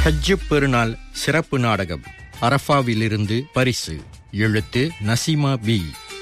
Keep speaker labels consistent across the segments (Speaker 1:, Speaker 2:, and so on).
Speaker 1: ஹஜ்ஜு பெருநாள் சிறப்பு நாடகம் அரஃபாவிலிருந்து பரிசு எழுத்து நசீமா வி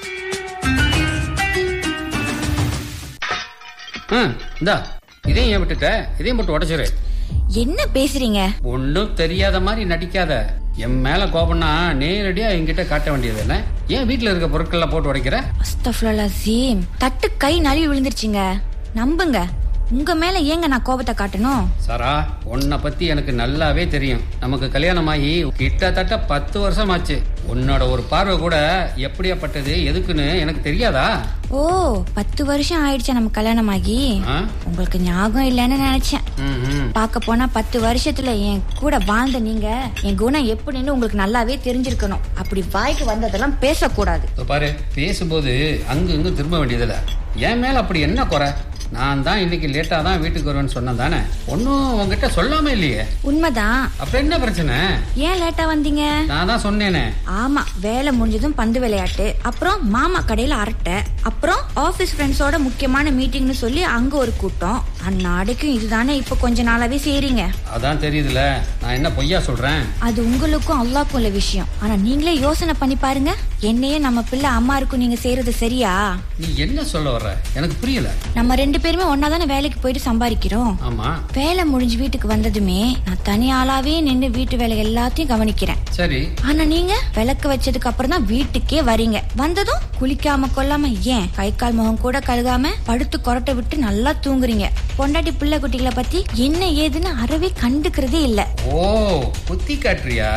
Speaker 2: ம் இந்தா இதையும் ஏன் விட்டுட்ட இதையும் போட்டு உடச்சிரு
Speaker 3: என்ன பேசுறீங்க
Speaker 2: ஒன்றும் தெரியாத மாதிரி நடிக்காத என் மேல கோபம்னா நேரடியா என்கிட்ட காட்ட வேண்டியது என்ன ஏன் வீட்டுல இருக்க பொருட்கள்லாம் போட்டு உடைக்கிற
Speaker 3: அஸ்தஃபுல்லாசீம் தட்டு கை நழுவி விழுந்துருச்சுங்க நம்புங்க உங்க மேல ஏங்க நான் கோபத்தை காட்டணும்
Speaker 2: சாரா உன்னை பத்தி எனக்கு நல்லாவே தெரியும் நமக்கு கல்யாணம் ஆகி கிட்டத்தட்ட பத்து வருஷம் ஆச்சு உன்னோட ஒரு பார்வை கூட எப்படியாப்பட்டது எதுக்குன்னு எனக்கு தெரியாதா
Speaker 3: ஓ பத்து வருஷம் ஆயிடுச்சா நம்ம கல்யாணம் ஆகி
Speaker 2: ஆ?
Speaker 3: உங்களுக்கு ஞாபகம் இல்லைன்னு நினைச்சேன்
Speaker 2: ம், ம்.
Speaker 3: பார்க்க போனா பத்து வருஷத்துல என் கூட வாழ்ந்த நீங்க என் குணம் எப்படின்னு உங்களுக்கு நல்லாவே தெரிஞ்சிருக்கணும் அப்படி வாய்க்கு வந்ததெல்லாம் பேசக்கூடாது
Speaker 2: இதோ பாரு பேசும்போது அங்கு இங்கு திரும்ப வேண்டியதில்ல என் மேல அப்படி என்ன குறை நான் தான் இன்னைக்கு லேட்டா தான் வீட்டுக்கு வருவேன்னு சொன்னேன் தானே ஒன்னும் உங்ககிட்ட சொல்லாம இல்லையே
Speaker 3: உண்மைதான்
Speaker 2: அப்புறம் என்ன பிரச்சனை
Speaker 3: ஏன் லேட்டா வந்தீங்க
Speaker 2: நான் தான் சொன்னேனே
Speaker 3: ஆமா வேலை முடிஞ்சதும் பந்து விளையாட்டு அப்புறம் மாமா கடையில அரட்டை அப்புறம் ஆபீஸ் ஃப்ரெண்ட்ஸோட முக்கியமான மீட்டிங்னு சொல்லி அங்க ஒரு கூட்டம் அந்நாடைக்கும் இதுதானே இப்ப கொஞ்ச நாளாவே செய்றீங்க
Speaker 2: அதான் தெரியுதுல நான் என்ன பொய்யா சொல்றேன்
Speaker 3: அது உங்களுக்கும் அல்லாக்கும் உள்ள விஷயம் ஆனா நீங்களே யோசனை பண்ணி பாருங்க என்னையே நம்ம பிள்ளை அம்மாருக்கும் நீங்க செய்யறது சரியா
Speaker 2: நீ என்ன சொல்ல வர்ற எனக்கு புரியல
Speaker 3: நம்ம ரெண்டு பேருமே ஒன்னா தானே வேலைக்கு போயிட்டு சம்பாதிக்கிறோம்
Speaker 2: ஆமா
Speaker 3: வேலை முடிஞ்சு வீட்டுக்கு வந்ததுமே நான் தனி ஆளாவே நின்று வீட்டு வேலை எல்லாத்தையும் கவனிக்கிறேன்
Speaker 2: சரி
Speaker 3: ஆனா நீங்க விளக்கு வச்சதுக்கு அப்புறம் தான் வீட்டுக்கே வரீங்க வந்ததும் குளிக்காம கொள்ளாம ஏன் கை கால் முகம் கூட கழுகாம படுத்து கொரட்டை விட்டு நல்லா தூங்குறீங்க பொண்டாட்டி பிள்ளை குட்டிகளை பத்தி என்ன ஏதுன்னு அறவே கண்டுக்கிறதே இல்ல
Speaker 2: ஓ புத்தி காட்டுறியா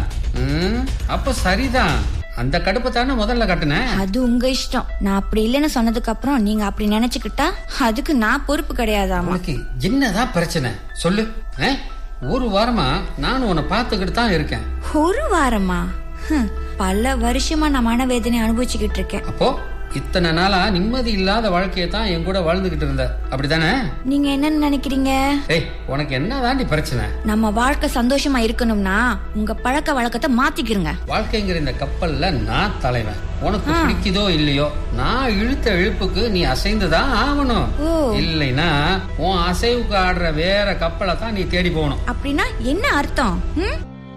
Speaker 2: ம், அப்ப சரிதான் அந்த கடுப்பை தானே முதல்ல காட்டுனேன்
Speaker 3: அது உங்க இஷ்டம் நான் அப்படி இல்லைன்னு சொன்னதுக்கு அப்புறம் நீங்க அப்படி நினைச்சுக்கிட்டா அதுக்கு நான் பொறுப்பு கிடையாதாமா
Speaker 2: உனக்கு என்னதான் பிரச்சனை சொல்லு ஆ? ஒரு வாரமா நான் உன்னை பார்த்துக்கிட்டு தான் இருக்கேன்
Speaker 3: ஒரு வாரமா ஹம், பல வருஷமா நான் மனவேதனை அனுபவிச்சுக்கிட்டு இருக்கேன்
Speaker 2: அப்போ இத்தனை நாளா நிம்மதி இல்லாத வாழ்க்கையை தான் என் கூட வாழ்ந்துகிட்டு இருந்த அப்படிதானே
Speaker 3: நீங்க என்னன்னு நினைக்கிறீங்க
Speaker 2: ஏய் உனக்கு என்னதாண்டி பிரச்சனை
Speaker 3: நம்ம வாழ்க்கை சந்தோஷமா இருக்கணும்னா உங்க பழக்க வழக்கத்தை மாத்திக்கிறங்க
Speaker 2: வாழ்க்கைங்கிற இந்த கப்பல்ல நான் தலைவன் உனக்கு பிடிக்குதோ இல்லையோ நான் இழுத்த இழுப்புக்கு நீ அசைந்துதான் ஆகணும்
Speaker 3: ஓ.
Speaker 2: இல்லைன்னா உன் அசைவுக்கு ஆடுற வேற கப்பலை தான் நீ தேடி போகணும்
Speaker 3: அப்படின்னா என்ன அர்த்தம் ம்?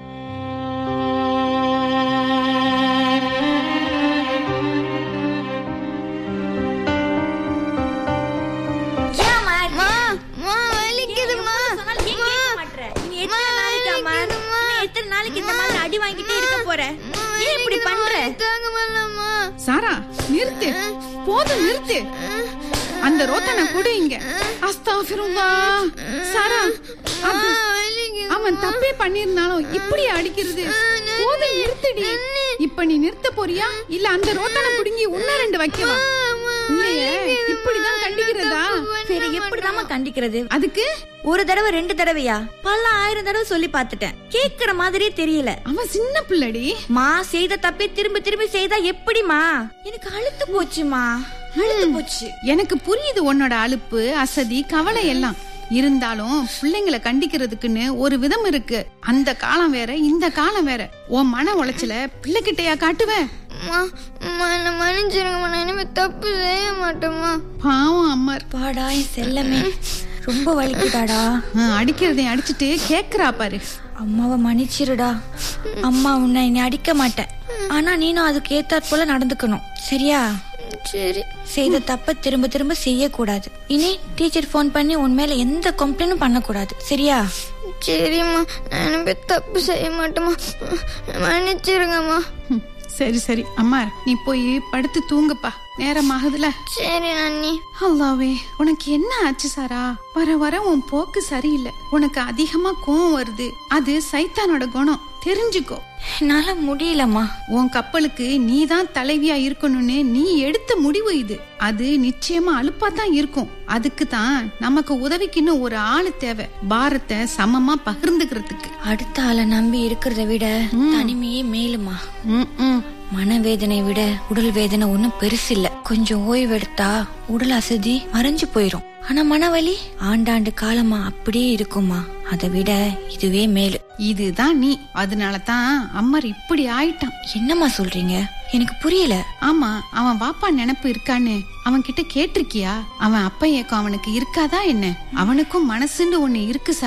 Speaker 3: அடி வாங்கிட்டே இருக்க போற ஏன் இப்படி பண்ற
Speaker 4: சாரா நிறுத்து போதும் நிறுத்து அந்த ரோத்தனை கொடு இங்க அஸ்தாஃபிருல்லா சாரா அது அவன் தப்பே பண்ணிருந்தாலும் இப்படி அடிக்கிறது போதும் நிறுத்துடி இப்ப நீ நிறுத்த போறியா இல்ல அந்த ரோத்தனை புடுங்கி உன்ன ரெண்டு வைக்கவா இல்லையே இப்படிதான் கண்டிக்கிறதா
Speaker 3: வேற எப்படிதாம்மா கண்டிக்கிறது
Speaker 4: அதுக்கு
Speaker 3: ஒரு தடவை ரெண்டு தடவையா பல ஆயிரம் தடவை சொல்லி பார்த்துட்டேன் கேக்குற மாதிரியே தெரியல
Speaker 4: அவன் சின்ன பிள்ளடி
Speaker 3: மா செய்த தப்பே திரும்ப திரும்ப செய்தா எப்படிமா எனக்கு அழுத்து போச்சுமா அழுத்து போச்சு
Speaker 4: எனக்கு புரியுது உன்னோட அலுப்பு அசதி கவலை எல்லாம் இருந்தாலும் பிள்ளைங்களை கண்டிக்கிறதுக்குன்னு ஒரு விதம் இருக்கு அந்த காலம் வேற இந்த காலம் வேற உன் மன உளைச்சல பிள்ளைகிட்டயா காட்டுவ
Speaker 5: மன்னிச்சிருங்கம்மா நான் இனிமே தப்பு செய்ய மாட்டேம்மா
Speaker 4: பாவம் அம்மார்
Speaker 3: பாடா என் செல்லமே ரொம்ப வலிக்குதாடா
Speaker 4: ஆ, அடிக்கிறதையும் அடிச்சிட்டு கேக்குறா பாரு
Speaker 3: அம்மாவை மன்னிச்சிருடா அம்மா உன்னை இனி அடிக்க மாட்டேன் ஆனா நீனும் அதுக்கு ஏத்தாற் போல நடந்துக்கணும் சரியா
Speaker 5: சரி
Speaker 3: செய்த தப்ப திரும்ப திரும்ப செய்யக்கூடாது இனி டீச்சர் ஃபோன் பண்ணி உன் மேல எந்த கம்ப்ளைண்டும் பண்ணக்கூடாது சரியா
Speaker 5: சரிம்மா நான் இனிமே தப்பு செய்ய மாட்டேம்மா மன்னிச்சிருங்கம்மா
Speaker 4: ம், சரி சரி அம்மார் நீ போய் படுத்து தூங்குப்பா நேரம் ஆகுதுல
Speaker 5: சரி நன்னி
Speaker 4: அல்லாவே உனக்கு என்ன ஆச்சு சாரா வர வர உன் போக்கு சரியில்லை உனக்கு அதிகமா கோவம் வருது அது சைத்தானோட குணம் தெரிஞ்சுக்கோ
Speaker 3: என்னால முடியலம்மா
Speaker 4: உன் கப்பலுக்கு நீ தான் தலைவியா இருக்கணும்னு நீ எடுத்த முடிவு இது அது நிச்சயமா அலுப்பா தான் இருக்கும் அதுக்கு தான் நமக்கு உதவிக்குன்னு ஒரு ஆளு தேவை பாரத்தை சமமா பகிர்ந்துக்கிறதுக்கு
Speaker 3: அடுத்த ஆளை நம்பி இருக்கிறத விட தனிமையே மேலுமா
Speaker 4: ம், ம்.
Speaker 3: மனவேதனை விட உடல் வேதனை ஒண்ணும் பெருசில்ல கொஞ்சம் ஓய்வெடுத்தா உடல் அசதி மறைஞ்சு போயிரும் ஆனா மனவலி ஆண்டாண்டு காலமா அப்படியே இருக்குமா அதை விட இதுவே மேலு
Speaker 4: இதுதான் நீ அதனால தான் அம்மர் இப்படி ஆயிட்டான்
Speaker 3: என்னம்மா சொல்றீங்க எனக்கு புரியல
Speaker 4: ஆமா அவன் வாப்பா நினைப்பு இருக்கான்னு அவன் கிட்ட கேட்டிருக்கியா அவன் அப்ப ஏக்கம் அவனுக்கு இருக்காதா என்ன அவனுக்கும் மனசுன்னு ஒண்ணு இருக்கு சாரா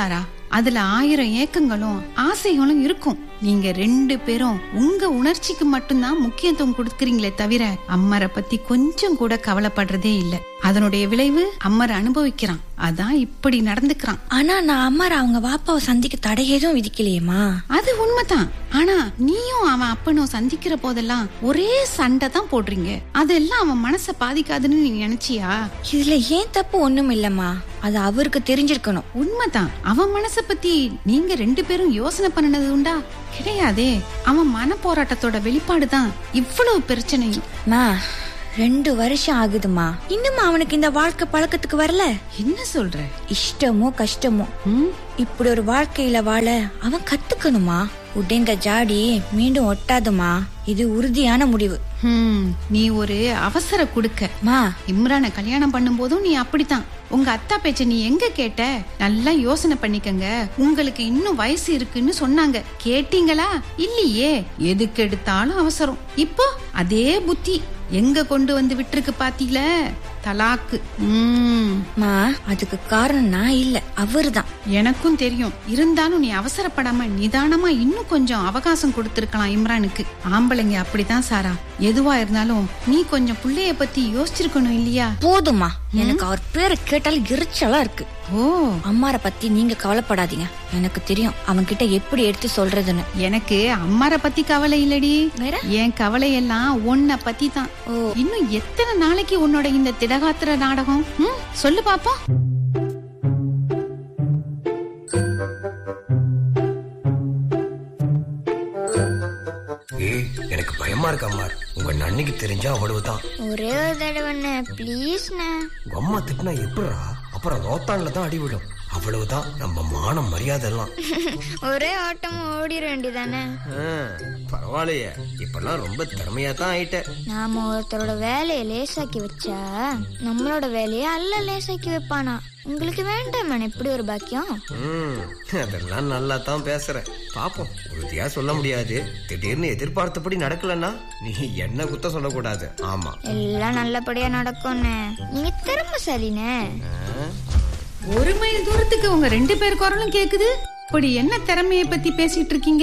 Speaker 4: அதுல ஆயிரம் ஏக்கங்களும் ஆசைகளும் இருக்கும் நீங்க ரெண்டு பேரும் உங்க உணர்ச்சிக்கு மட்டும்தான் முக்கியத்துவம் கொடுக்கறீங்களே தவிர அம்மரை பத்தி கொஞ்சம் கூட கவலைப்படுறதே இல்ல அதனுடைய விளைவு அம்மர் அனுபவிக்கிறான் அதான் இப்படி நடந்துக்கிறான்
Speaker 3: ஆனா நான் அம்மார அவங்க வாப்பாவை சந்திக்க தடை எதுவும் விதிக்கலையேம்மா
Speaker 4: அது உண்மைதான் ஆனா நீயும் அவன் அப்பனும் சந்திக்கிற போதெல்லாம் ஒரே சண்டை தான் போடுறீங்க அதெல்லாம் அவன் மனச பாதிக்காதுன்னு நீ நினைச்சியா
Speaker 3: இதுல ஏன் தப்பு ஒண்ணும் இல்லம்மா அது அவருக்கு தெரிஞ்சிருக்கணும்
Speaker 4: உண்மைதான் அவன் மனச பத்தி நீங்க ரெண்டு பேரும் யோசனை பண்ணினது உண்டா கிடையாதே அவன் மன போராட்டத்தோட வெளிப்பாடுதான் இவ்வளவு பிரச்சனையும்
Speaker 3: மா ரெண்டு வருஷம் ஆகுதுமா இன்னும் அவனுக்கு இந்த வாழ்க்கை பழக்கத்துக்கு வரல
Speaker 4: என்ன சொல்ற
Speaker 3: இஷ்டமோ கஷ்டமோ
Speaker 4: ம்?
Speaker 3: இப்படி ஒரு வாழ்க்கையில வாழ அவன் கத்துக்கணுமா உடைந்த ஜாடி மீண்டும் ஒட்டாதுமா இது உறுதியான முடிவு
Speaker 4: ஹம், நீ ஒரு அவசர குடுக்க
Speaker 3: மா
Speaker 4: இம்ரானை கல்யாணம் பண்ணும் போதும் நீ அப்படித்தான் உங்க அத்தா பேச்ச நீ எங்க கேட்ட நல்லா யோசனை பண்ணிக்கங்க உங்களுக்கு இன்னும் வயசு இருக்குன்னு சொன்னாங்க கேட்டீங்களா இல்லையே எதுக்கு எடுத்தாலும் அவசரம் இப்போ அதே புத்தி எங்க கொண்டு வந்து விட்டுருக்கு பாத்தீல தலாக்கு உம்
Speaker 3: மா அதுக்கு காரணம் நான் இல்ல அவருதான்
Speaker 4: எனக்கும் தெரியும் இருந்தாலும் நீ அவசரப்படாம நிதானமா இன்னும் கொஞ்சம் அவகாசம் கொடுத்திருக்கலாம் இம்ரானுக்கு ஆம்பளைங்க அப்படிதான் சாரா எதுவா இருந்தாலும் நீ கொஞ்சம் புள்ளைய பத்தி யோசிச்சிருக்கணும் இல்லையா
Speaker 3: போதுமா எனக்கு அவர் பேரை கேட்டாலும் எரிச்சலா இருக்கு
Speaker 4: ஓ
Speaker 3: அம்மார பத்தி நீங்க கவலைப்படாதீங்க எனக்கு தெரியும் அவன் கிட்ட எப்படி எடுத்து சொல்றதுன்னு
Speaker 4: எனக்கு அம்மார பத்தி கவலை இல்லடி
Speaker 3: வேற?
Speaker 4: என் கவலை எல்லாம் உன்னை பத்தி தான்
Speaker 3: ஓ.
Speaker 4: இன்னும் எத்தனை நாளைக்கு உன்னோட இந்த திடகாத்திர நாடகம் ம்? சொல்லு பாப்போம்
Speaker 6: ஏய் எனக்கு பயமா இருக்கு அம்மா உங்க நன்னிக்கு தெரிஞ்சா அவ்வளவுதான்
Speaker 5: ஒரே ஒரு தடவைண்ணே ப்ளீஸ்ண்ணே
Speaker 6: உங்க அம்மா திட்டினா எப்படிரா அப்புறம் ரோத்தான்ல தான் அடி விடும் அவ்வளவுதான் நம்ம மானம் மரியாதை எல்லாம்
Speaker 5: ஒரே ஆட்டமும் ஓடிட வேண்டியதானே
Speaker 6: ஆ, பரவாயில்லையே இப்பெல்லாம் ரொம்ப திறமையா தான் ஆயிட்ட
Speaker 5: நாம ஒருத்தரோட வேலையை லேசாக்கி வச்சா நம்மளோட வேலையை அல்ல லேசாக்கி வைப்பானா உங்களுக்கு வேண்டாம் இப்படி ஒரு பாக்கியம்
Speaker 6: ம், அதெல்லாம் நல்லா தான் பேசுற பாப்போம் உறுதியா சொல்ல முடியாது திடீர்னு எதிர்பார்த்தபடி நடக்கலன்னா நீ என்ன குத்த சொல்லக்கூடாது ஆமா
Speaker 5: எல்லாம் நல்லபடியா நடக்கும்ண்ணே நீங்க திறமைசாலிண்ணே
Speaker 6: ஆ,
Speaker 4: ஒரு மைல் தூரத்துக்கு உங்க ரெண்டு பேர் குரலும் கேக்குது இப்படி என்ன திறமைய பத்தி பேசிட்டு இருக்கீங்க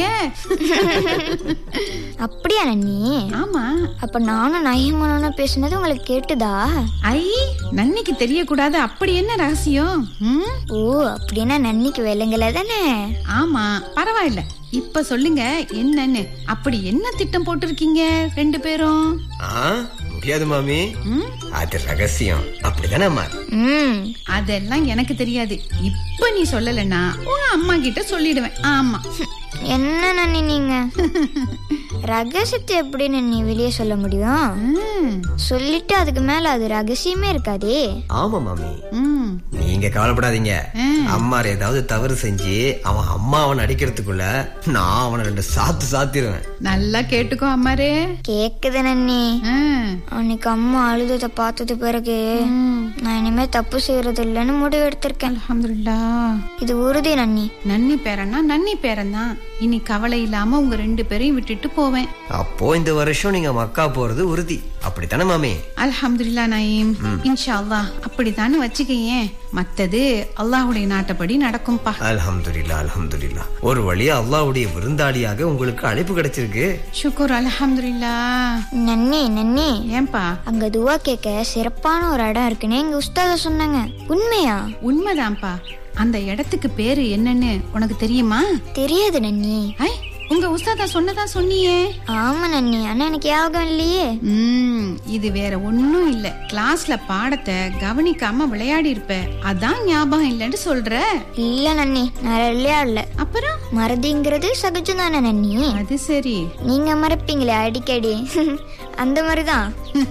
Speaker 5: அப்படியா நன்னி
Speaker 4: ஆமா
Speaker 5: அப்ப நானும் நயமனும் பேசுனது உங்களுக்கு கேட்டுதா
Speaker 4: ஐ நன்னிக்கு தெரியக்கூடாது அப்படி என்ன ரகசியம் ம்?
Speaker 5: ஓ அப்படின்னா நன்னிக்கு வேலைங்கள தானே
Speaker 4: ஆமா பரவாயில்ல இப்ப சொல்லுங்க என்னன்னு அப்படி என்ன திட்டம் போட்டிருக்கீங்க ரெண்டு பேரும்
Speaker 6: ஆ, முடியாது மாமி
Speaker 4: ம்?
Speaker 6: அது ரகசியம் அப்படிதானே அம்மா
Speaker 5: ம்
Speaker 4: அதெல்லாம் எனக்கு தெரியாது இப்ப நீ சொல்லலைன்னா உங்க அம்மா கிட்ட சொல்லிடுவேன் ஆமா
Speaker 5: என்ன நன்னி நீங்க ரகசியத்தை எப்படி நன்னி வெளியே சொல்ல முடியும்
Speaker 4: ம்,
Speaker 5: சொல்லிட்டு அதுக்கு மேல அது ரகசியமே இருக்காதே
Speaker 6: ஆமா மாமி
Speaker 4: ம்.
Speaker 6: நீங்க கவலைப்படாதீங்க
Speaker 4: ம்.
Speaker 6: அம்மா ஏதாவது தவறு செஞ்சு அவன் அம்மா அவன் அடிக்கிறதுக்குள்ள நான் அவனை ரெண்டு சாத்து சாத்திடுவேன்
Speaker 4: நல்லா கேட்டுக்கோ அம்மாரே
Speaker 5: கேக்குது நன்னி
Speaker 4: ஆ,
Speaker 5: அன்னைக்கு அம்மா அழுதத பார்த்தது பிறகு
Speaker 4: ம்.
Speaker 5: நான் இனிமே தப்பு செய்யறது இல்லைன்னு முடிவு எடுத்திருக்கேன்
Speaker 4: அல்ஹம்துலில்லாஹ்
Speaker 5: இது உறுதி நன்னி
Speaker 4: நன்னி பேரன்னா நன்னி பேரன் இனி கவலை இல்லாம உங்க ரெண்டு பேரையும் விட்டுட்டு போவேன்
Speaker 6: அப்போ இந்த வருஷம் நீங்க மக்கா போறது உறுதி அப்படித்தானே மாமி
Speaker 4: அல்ஹம்துலில்லா நயீம் இன்ஷா அல்லாஹ் அப்படித்தானே வச்சுக்கேன் மத்தது அல்லாஹ்வுடைய நாட்டப்படி நடக்கும்பா
Speaker 6: அல்ஹம்துலில்லா அல்ஹம்துலில்லா ஒரு வழியா அல்லாஹ்வுடைய விருந்தாளியாக உங்களுக்கு அழைப்பு கிடைச்சிருக்கு
Speaker 4: ஷுக்குர் அல்ஹம்துலில்லா
Speaker 5: நன்னி நன்னி
Speaker 4: ஏன்பா
Speaker 5: அங்க துவா கேட்க சிறப்பான ஒரு இடம் இருக்குன்னு எங்க உஸ்தாத சொன்னாங்க உண்மையா
Speaker 4: உண்மைதான்ப்பா அந்த இடத்துக்கு பேரு என்னன்னு உனக்கு தெரியுமா
Speaker 5: தெரியாது நன்னி
Speaker 4: ஐ உங்க உஸ்தாதா சொன்னதா சொன்னியே
Speaker 5: ஆமா நன்னி ஆனா எனக்கு ஞாபகம் இல்லையே
Speaker 4: ம் இது வேற ஒண்ணும் இல்ல கிளாஸ்ல பாடத்தை கவனிக்காம விளையாடி இருப்ப அதான் ஞாபகம் இல்லைன்னு சொல்ற
Speaker 5: இல்ல நன்னி நான் விளையாடல
Speaker 4: அப்புறம்
Speaker 5: மறதிங்கிறது சகஜம் தானே நன்னி
Speaker 4: அது சரி
Speaker 5: நீங்க மறப்பீங்களே அடிக்கடி அந்த மாதிரிதான்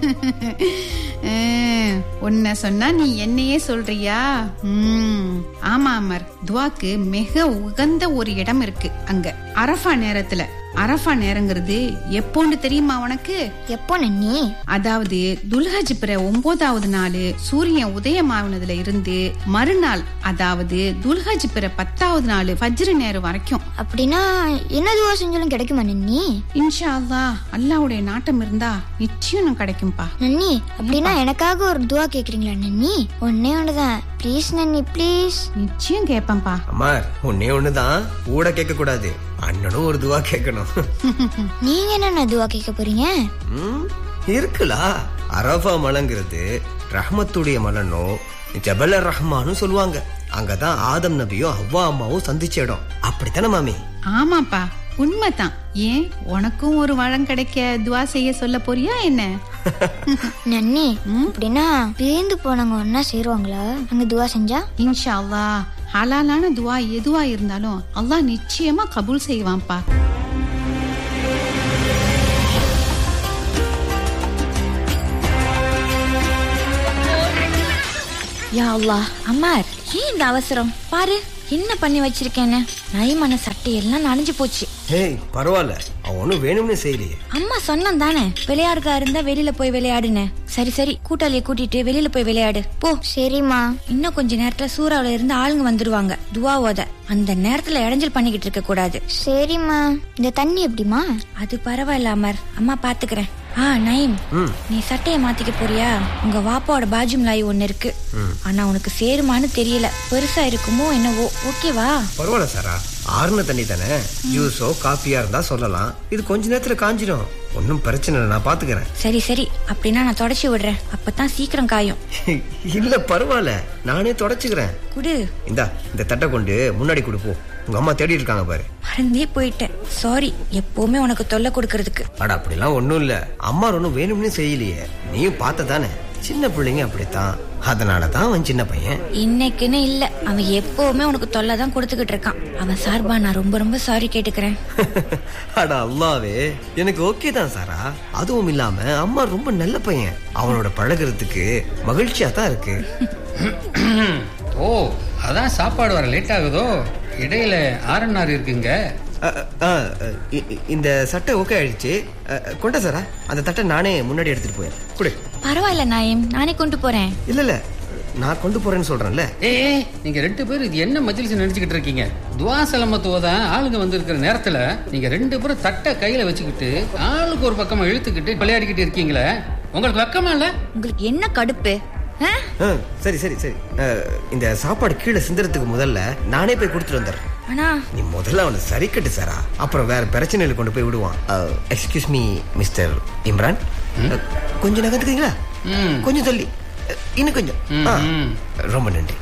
Speaker 4: அஹ், உன்னை சொன்னா நீ என்னையே சொல்றியா ம், ஆமா அமர் துவாக்கு மிக உகந்த ஒரு இடம் இருக்கு அங்க அரஃபா நேரத்துல அரஃபா நேரங்கிறது எப்போன்னு தெரியுமா உனக்கு
Speaker 5: எப்போ நன்னி
Speaker 4: அதாவது துல்ஹஜ் பிற ஒன்பதாவது நாள் சூரியன் உதயமானதுல இருந்து மறுநாள் அதாவது துல்ஹஜ் பிற பத்தாவது நாள் ஃபஜ்ர் நேரம் வரைக்கும்
Speaker 5: அப்படின்னா என்ன துவா செஞ்சாலும் கிடைக்குமா நன்னி
Speaker 4: இன்ஷா அல்லாஹ் அல்லாஹ்வுடைய நாட்டம் இருந்தா நிச்சயம் கிடைக்கும்பா
Speaker 5: நன்னி அப்படின்னா எனக்காக ஒரு துவா கேக்குறீங்களா நன்னி ஒன்னே ஒண்ணுதான் ப்ளீஸ் நன்னி ப்ளீஸ்
Speaker 4: நிச்சயம் கேட்பேன்ப்பா
Speaker 6: அம்மா ஒன்னே ஒண்ணுதான் கூட கேட்க கூடாது அண்ணனும் ஒரு துவா கேட்கணும்
Speaker 5: நீங்க என்ன துவா கேட்க போறீங்க
Speaker 6: ம், இருக்குலா அரஃபா மலைங்கிறது ரஹ்மத்துடைய மலனோ ஜபல ரஹ்மானும் சொல்லுவாங்க அங்கதான் ஆதம் நபியும் அவ்வா அம்மாவும் சந்திச்ச இடம் அப்படித்தானே மாமி
Speaker 4: ஆமாப்பா உண்மைதான் ஏன் உனக்கும் ஒரு வளம் கிடைக்க துவா செய்ய சொல்ல போறியா என்ன
Speaker 5: நன்னி அப்படின்னா பேந்து போனவங்க ஒன்னா சேருவாங்களா அங்க துவா செஞ்சா
Speaker 4: இன்ஷா அல்லாஹ் ஹலாலான துவா எதுவா இருந்தாலும் அல்லாஹ் நிச்சயமா கபூல் செய்வான்ப்பா
Speaker 3: யா அல்லாஹ் அம்மார் ஏன் இந்த அவசரம் பாரு என்ன பண்ணி வச்சிருக்கேன்னு நைமான சட்டையெல்லாம் நனைஞ்சு போச்சு
Speaker 6: ஹேய் பரவாயில்ல அவன் ஒன்னும் வேணும்னு செய்யலையே
Speaker 3: அம்மா சொன்னேன் தானே விளையாடுறதா இருந்தா வெளியில போய் விளையாடுன்னு சரி சரி கூட்டாளிய கூட்டிட்டு வெளியில போய் விளையாடு போ
Speaker 5: சரிம்மா
Speaker 3: இன்னும் கொஞ்ச நேரத்துல சூறாவுல இருந்து ஆளுங்க வந்துருவாங்க துவா ஓத அந்த நேரத்துல இடைஞ்சல் பண்ணிக்கிட்டு இருக்க கூடாது
Speaker 5: சரிம்மா இந்த தண்ணி எப்படிமா
Speaker 3: அது பரவாயில்ல அமர் அம்மா பாத்துக்கிறேன் ஆ நைம் நீ சட்டைய மாத்திக்க போறியா உங்க வாப்பாவோட பாஜும் லாய் ஒண்ணு இருக்கு ஆனா உனக்கு சேருமான்னு தெரியல பெருசா இருக்குமோ என்னவோ ஓகேவா
Speaker 6: பரவாயில்ல சாரா ஆறுன தண்ணி தானே ஜூஸோ காஃபியா இருந்தா சொல்லலாம் இது கொஞ்ச நேரத்துல காஞ்சிடும் ஒன்னும் பிரச்சனை இல்லை நான் பாத்துக்கிறேன்
Speaker 3: சரி சரி அப்படின்னா நான் தொடச்சி விடுறேன் அப்பதான் சீக்கிரம் காயும்
Speaker 6: இல்ல பரவாயில்ல நானே தொடச்சுக்கிறேன்
Speaker 3: குடு
Speaker 6: இந்தா இந்த தட்டை கொண்டு முன்னாடி கொடுப்போம் உங்க அம்மா தேடி இருக்காங்க பாரு
Speaker 3: மறந்தே போயிட்டேன் சாரி எப்பவுமே உனக்கு தொல்லை கொடுக்கறதுக்கு
Speaker 6: அட அப்படிலாம் ஒண்ணும் இல்ல அம்மா ஒன்னும் வேணும்னு செய்யலையே நீயும் பார்த்த தானே சின்ன பிள்ளைங்க அப்படித்தான் அதனாலதான் அவன் சின்ன பையன்
Speaker 3: இன்னைக்குன்னு இல்ல அவன் எப்பவுமே உனக்கு தொல்லை தான் கொடுத்துக்கிட்டு இருக்கான் அவன் சார்பா நான் ரொம்ப ரொம்ப சாரி கேட்டுக்கிறேன்
Speaker 6: அட அல்லாவே எனக்கு ஓகே தான் சாரா அதுவும் இல்லாம அம்மா ரொம்ப நல்ல பையன் அவனோட பழகுறதுக்கு மகிழ்ச்சியா தான் இருக்கு
Speaker 2: ஓ அதான் சாப்பாடு வர லேட் ஆகுதோ இடையில ஆர்என்ஆர் இருக்குங்க
Speaker 6: அ, அ, அ, இ- இ- இந்த சட்டை ஓகே ஆயிடுச்சு அ, கொண்டா சாரா அந்த தட்டை நானே முன்னாடி எடுத்துட்டு போயேன் குடு
Speaker 3: பரவாயில்ல நாயம் நானே கொண்டு போறேன்
Speaker 6: இல்ல இல்ல நான் கொண்டு போறேன்னு சொல்றேன்ல
Speaker 2: ஏய் நீங்க ரெண்டு பேரும் இது என்ன மஜ்லிஸ் நினைச்சுக்கிட்டு இருக்கீங்க துவா சலமத்துவதான் ஆளுங்க வந்திருக்கிற நேரத்துல நீங்க ரெண்டு பேரும் தட்டை கையில வச்சுக்கிட்டு ஆளுக்கு ஒரு பக்கமா இழுத்துக்கிட்டு விளையாடிக்கிட்டு இருக்கீங்களே உங்களுக்கு வெக்கமா இல்ல
Speaker 3: உங்களுக்கு என்ன கடுப்பு ஆ?
Speaker 6: ஆ, சரி சரி சரி அ, இந்த சாப்பாடு கீழே சிந்துறதுக்கு முதல்ல நானே போய் கொடுத்துட்டு வந்துடுறேன்
Speaker 3: ஆனா
Speaker 6: நீ முதல்ல அவனை சரி கட்டு சாரா அப்புறம் வேற பிரச்சனையில கொண்டு போய் விடுவான் excuse me mister Imran uh, கொஞ்சம் நகர்ந்துக்கிறீங்களா
Speaker 2: ம்.
Speaker 6: கொஞ்சம் தள்ளி அ, இன்னும் கொஞ்சம் ஆ,
Speaker 2: ம்.
Speaker 6: ரொம்ப நன்றி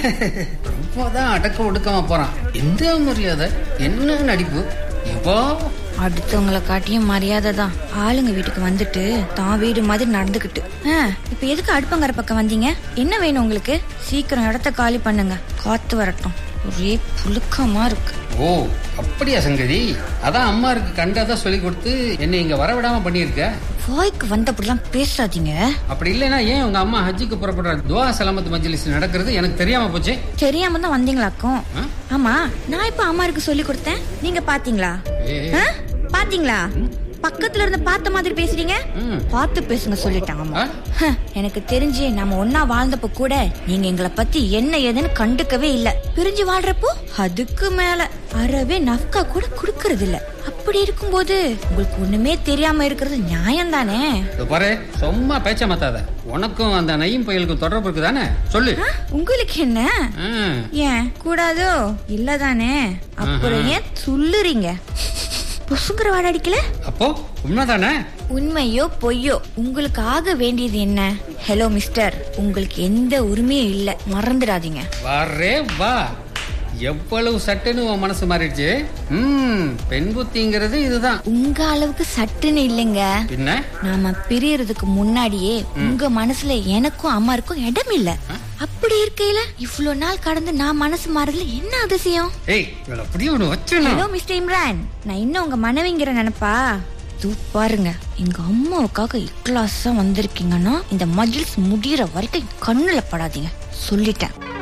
Speaker 2: இப்போதான் அடக்க ஒடுக்கமா போறான் எந்த மரியாதை என்ன நடிப்பு இப்போ
Speaker 3: அடுத்தவங்களை காட்டியும் மரியாதை தான் ஆளுங்க வீட்டுக்கு வந்துட்டு தான் வீடு மாதிரி நடந்துக்கிட்டு ஆ, இப்ப எதுக்கு அடுப்பங்கர பக்கம் வந்தீங்க என்ன வேணும் உங்களுக்கு சீக்கிரம் இடத்த காலி பண்ணுங்க காத்து வரட்டும் ஒரே புழுக்கமா இருக்கு
Speaker 2: ஓ அப்படியா சங்கதி அதான் அம்மா இருக்கு கண்டதான் சொல்லி கொடுத்து என்னை இங்க வரவிடாம பண்ணியிருக்க
Speaker 3: வாய்க்கு வந்தபடிலாம் பேசாதீங்க
Speaker 2: அப்படி இல்லைன்னா ஏன் உங்க அம்மா ஹஜ்ஜுக்கு புறப்படுற துவா சலாமத் மஜ்லிஸ் நடக்கிறது எனக்கு தெரியாம போச்சு
Speaker 3: தெரியாம தான் வந்தீங்களாக்கும்
Speaker 2: ஆ?
Speaker 3: ஆமா நான் இப்ப அம்மாருக்கு சொல்லி கொடுத்தேன் நீங்க பாத்தீங்களா
Speaker 2: ஏய்.
Speaker 3: ஆ? பாத்தீங்களா பக்கத்துல இருந்து பார்த்த மாதிரி பேசுறீங்க
Speaker 2: ம்.
Speaker 3: பார்த்து பேசுங்க சொல்லிட்டாங்க அம்மா.
Speaker 2: ஆ?
Speaker 3: ஹ, எனக்கு தெரிஞ்சு நம்ம ஒன்னா வாழ்ந்தப்ப கூட நீங்க எங்களை பத்தி என்ன ஏதுன்னு கண்டுக்கவே இல்ல பிரிஞ்சு வாழ்றப்போ அதுக்கு மேல அறவே நஃப்கா கூட குடுக்கறது இல்ல அப்படி இருக்கும்போது உங்களுக்கு ஒண்ணுமே தெரியாம இருக்கிறது நியாயம் தானே
Speaker 2: இதோ பாரு சும்மா பேச்ச மாத்தாத உனக்கும் அந்த நையும் புயலுக்கும் தொடர்பு இருக்குதானே சொல்லு
Speaker 3: உங்களுக்கு என்ன
Speaker 2: ஆ.
Speaker 3: ஏன் கூடாதோ இல்லதானே அப்புறம் ஏன் சொல்லுறீங்க புசுங்கிற வாட அடிக்கல
Speaker 2: அப்போ உண்மைதானே
Speaker 3: உண்மையோ பொய்யோ உங்களுக்கு ஆக வேண்டியது என்ன ஹலோ மிஸ்டர் உங்களுக்கு எந்த உரிமையும் இல்ல மறந்துடாதீங்க
Speaker 2: வரே வா எவ்வளவு சட்டுன்னு உன் மனசு மாறிடுச்சு ம் பெண் புத்திங்கிறது இதுதான்
Speaker 3: உங்க அளவுக்கு சட்டுன்னு இல்லைங்க
Speaker 2: பின்ன
Speaker 3: நாம பிரியறதுக்கு முன்னாடியே உங்க மனசுல எனக்கும் அம்மாருக்கும் இடம் இல்ல அப்படி இருக்கையில இவ்ளோ நாள் கடந்து நான் மனசு மாறதுல என்ன அதிசயம்
Speaker 2: ஏய் இவள அப்படியே ஒண்ணு வச்சிடணும்
Speaker 3: ஹலோ மிஸ்டர் இம்ரான் நான் இன்னும் உங்க மனைவிங்கிற நினைப்பா தூ பாருங்க எங்க அம்மாவுக்காக இக்லாஸா வந்திருக்கீங்கன்னா இந்த மஜ்லிஸ் முடியற வரைக்கும் கண்ணுல படாதீங்க சொல்லிட்டேன்